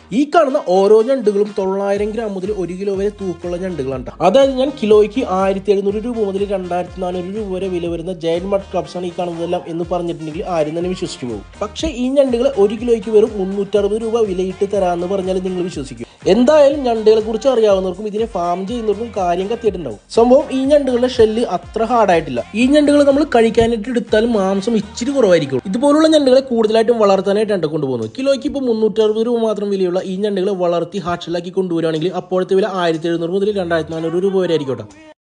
ഈ കാണുന്ന ഓരോ ഞണ്ടുകളും തൊള്ളായിരം ഗ്രാം മുതൽ ഒരു കിലോ വരെ തൂക്കമുള്ള ഞണ്ടുകളാണ് ട്ടോ. അതായത് ഞാൻ കിലോയ്ക്ക് ആയിരത്തി എഴുന്നൂറ് രൂപ മുതൽ രണ്ടായിരത്തി നാനൂറ് രൂപ വരെ വില വരുന്ന ജയൻ മഡ് ക്ലബ്സ് ആണ് ഈ കാണുന്നതെല്ലാം എന്ന് പറഞ്ഞിട്ടുണ്ടെങ്കിൽ ആരും തന്നെ വിശ്വസിച്ചു പോകും പക്ഷേ ഈ ഞണ്ടുകൾ ഒരു കിലോയ്ക്ക് വെറും മുന്നൂറ്ററുപത് രൂപ വിലയിട്ട് തരാമെന്ന് പറഞ്ഞാൽ നിങ്ങൾ വിശ്വസിക്കും എന്തായാലും ഞണ്ടുകളെ കുറിച്ച് അറിയാവുന്നവർക്കും ഇതിനെ ഫാം ചെയ്യുന്നവർക്കും കാര്യം കത്തിയിട്ടുണ്ടാവും സംഭവം ഈ ഞണ്ടുകളുടെ ഷെല്ല് അത്ര ഹാർഡായിട്ടില്ല ഈ ഞണ്ടുകൾ നമ്മൾ കഴിക്കാനായിട്ട് എടുത്താൽ മാംസം ഇച്ചിരി കുറവായിരിക്കും ഇതുപോലുള്ള ഞണ്ടുകളെ കൂടുതലായിട്ടും വളർത്താനായിട്ടാണ് കൊണ്ടുപോകുന്നത് കിലോയ്ക്ക് ഇപ്പോൾ മുന്നൂറ്ററുപത് രൂപ മാത്രം വിലയുള്ള ഈ ഞണ്ടുകളെ വളർത്തി ഹാർട്ട് ഷെല്ലാക്കി കൊണ്ടുവരികയാണെങ്കിൽ അപ്പോഴത്തെ വില ആയിരത്തി എഴുന്നൂറ് മുതൽ രണ്ടായിരത്തി നാനൂറ് രൂപ വരെ ആയിരിക്കും കേട്ടോ